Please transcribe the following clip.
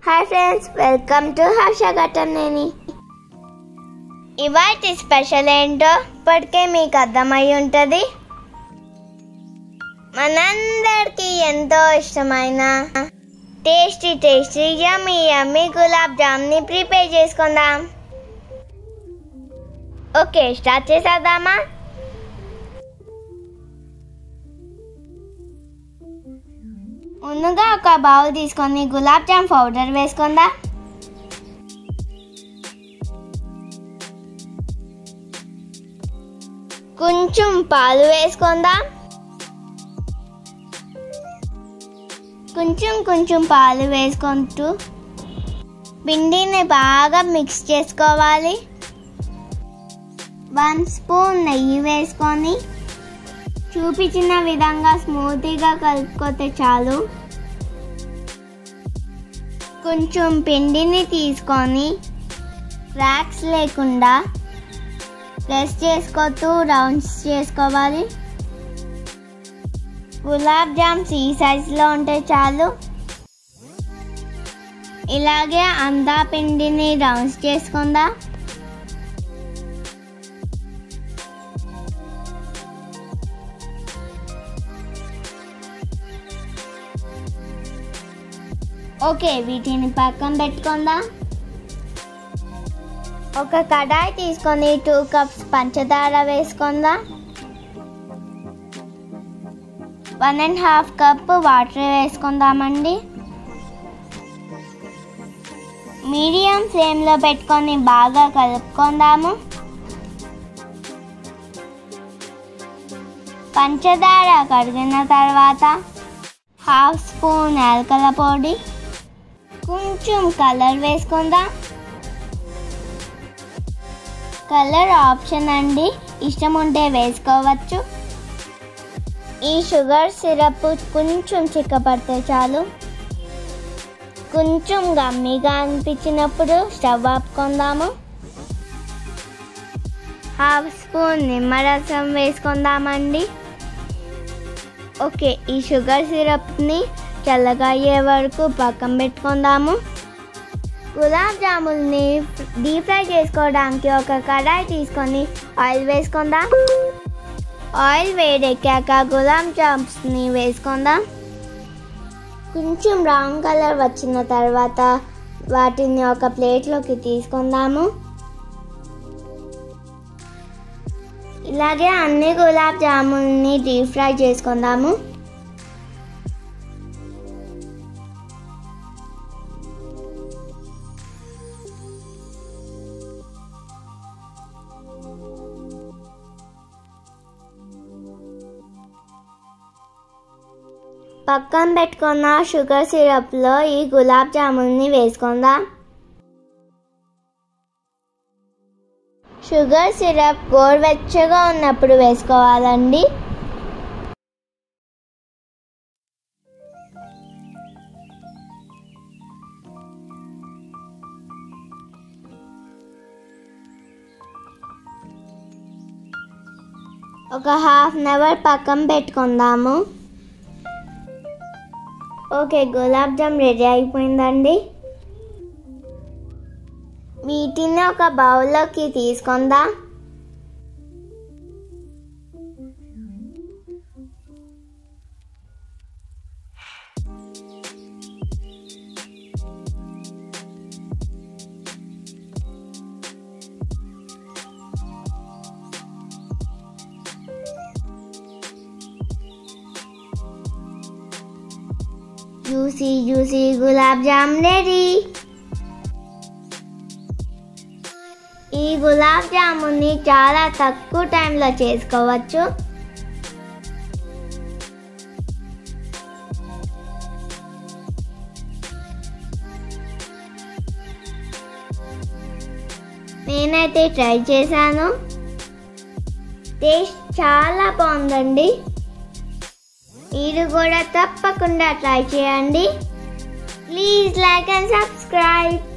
hi friends welcome to Harsha Ghataneni ఇవాటి special ఏంటో ఇప్పటికే మీకు అర్థమై ఉంటుంది మనందరికీ ఎంతో ఇష్టమైన టేస్టీ టేస్టీ యమ్మీ యమ్మీ గులాబ్ జామ్ని ప్రిపేర్ చేసుకుందాం ఓకే స్టార్ట్ చేసేద్దామా ముందుగా ఒక బౌల్ తీసుకొని గులాబ్ జామ్ పౌడర్ వేసుకుందా కొంచెం పాలు వేసుకుందా కొంచెం కొంచెం పాలు వేసుకుంటూ పిండిని బాగా మిక్స్ చేసుకోవాలి వన్ స్పూన్ నెయ్యి వేసుకొని చూపించిన విధంగా స్మూతీగా కలుపుకోతే చాలు కొంచెం పిండిని తీసుకొని క్రాక్స్ లేకుండా ప్రెస్ చేసుకోతూ రౌండ్స్ చేసుకోవాలి గులాబ్ జామ్స్ ఈ సైజులో ఉంటే చాలు ఇలాగే అంతా పిండిని రౌండ్స్ చేసుకుందా ఓకే వీటిని పక్కన పెట్టుకుందాం ఒక కడాయి తీసుకొని టూ కప్స్ పంచదార వేసుకుందాం one and half cup water వేసుకుందామండి మీడియం ఫ్లేమ్లో పెట్టుకొని బాగా కలుపుకుందాము పంచదార కడిగిన తర్వాత హాఫ్ స్పూన్ యాలకల పొడి కొంచెం కలర్ వేసుకుందాం కలర్ ఆప్షన్ అండి ఇష్టం ఉంటే వేసుకోవచ్చు ఈ షుగర్ సిరప్ కొంచెం చిక్కపడితే చాలు కొంచెం గమ్మీగా అనిపించినప్పుడు స్టవ్ ఆపుకుందాము హాఫ్ స్పూన్ నిమ్మరసం వేసుకుందామండి ఓకే ఈ షుగర్ సిరప్ని చల్లగా అయ్యే వరకు పక్కన పెట్టుకుందాము గులాబ్ జాముల్ని డీప్ ఫ్రై చేసుకోవడానికి ఒక కడాయి తీసుకొని ఆయిల్ వేసుకుందాం ఆయిల్ వేడెక్కాక గులాబ్ జామ్స్ని వేసుకుందాం కొంచెం బ్రౌన్ కలర్ వచ్చిన తర్వాత వాటిని ఒక ప్లేట్లోకి తీసుకుందాము ఇలాగే అన్ని గులాబ్ జామున్ని డీప్ ఫ్రై చేసుకుందాము పక్కన పెట్టుకున్న షుగర్ సిరప్లో ఈ గులాబ్ జామున్ని వేసుకుందాం షుగర్ సిరప్ గోరువెచ్చగా ఉన్నప్పుడు వేసుకోవాలండి ఒక హాఫ్ అన్ అవర్ పక్కన పెట్టుకుందాము ఓకే గులాబ్ జామ్ రెడీ అయిపోయిందండి వీటిని ఒక బౌల్లోకి తీసుకుందాం juicy juicy gulab jam ready ఈ గులాబ్ జామున్ని చాలా తక్కువ టైంలో చేసుకోవచ్చు నేనైతే ట్రై చేశాను టేస్ట్ చాలా బాగుందండి మీరు కూడా తప్పకుండా ట్రై చేయండి ప్లీజ్ లైక్ అండ్ సబ్స్క్రైబ్